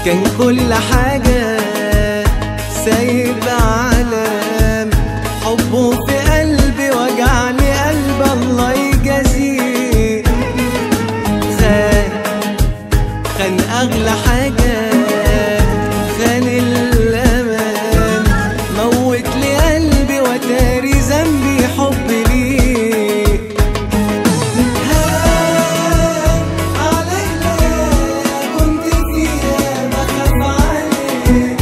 كان كل حاجة سايب علام حبه في قلبي وجعني قلب الله يجازيه خان خان أغلى حاجة خان الأمان موت لي قلبي وتاري ذنبي حبي ليه هان علينا كنت فيها بخاف عليك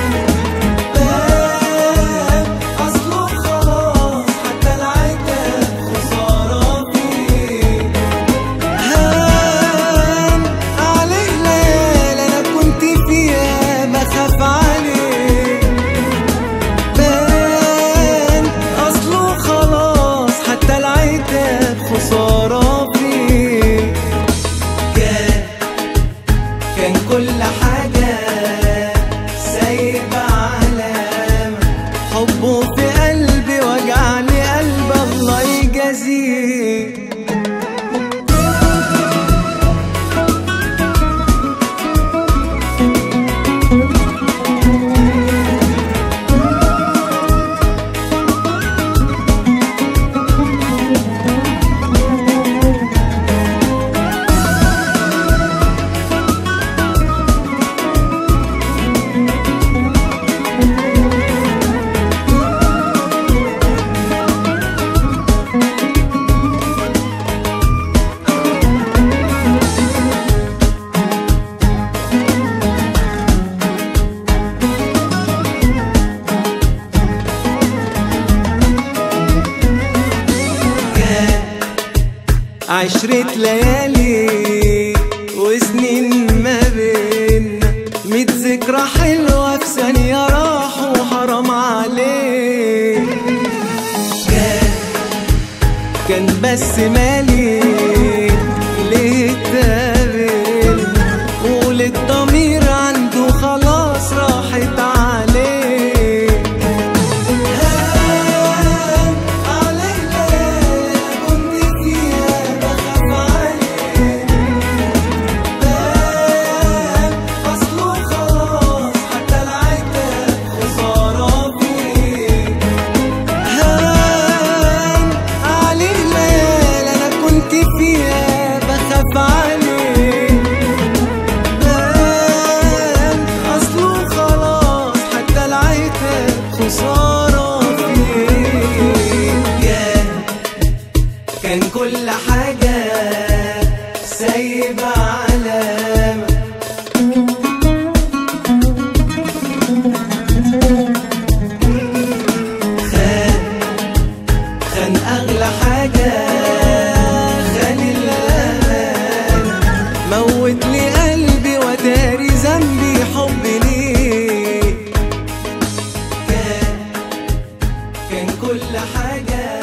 بان أصله خلاص حتى العتاب خسارة فيه هان عليه ليالي انا كنت فيها بخاف عليك بان اصله خلاص حتى العتاب خسارة فيه كان كان كل حاجة سايب علامة حبه في قلبي وجعني قلب الله يجازيه عشرة ليالي وسنين ما بينا ميت ذكرى حلوة في ثانية راحوا حرام عليك كان كان بس مالي ليه اتقابلنا وللضمير عنده خلاص راحت عليه هان علينا كنت فيها بخاف عليك بان أصله خلاص حتى العتاب خسارة فيه هان عليه ليالي أنا كنت فيها بخاف عليك بان أصله خلاص حتى العتاب خسارة فيه كان كان كل حاجة سايب علامة خان خان أغلى حاجة خان الأمان موت لي قلبي وداري ذنبي حبي ليه كان كان كل حاجة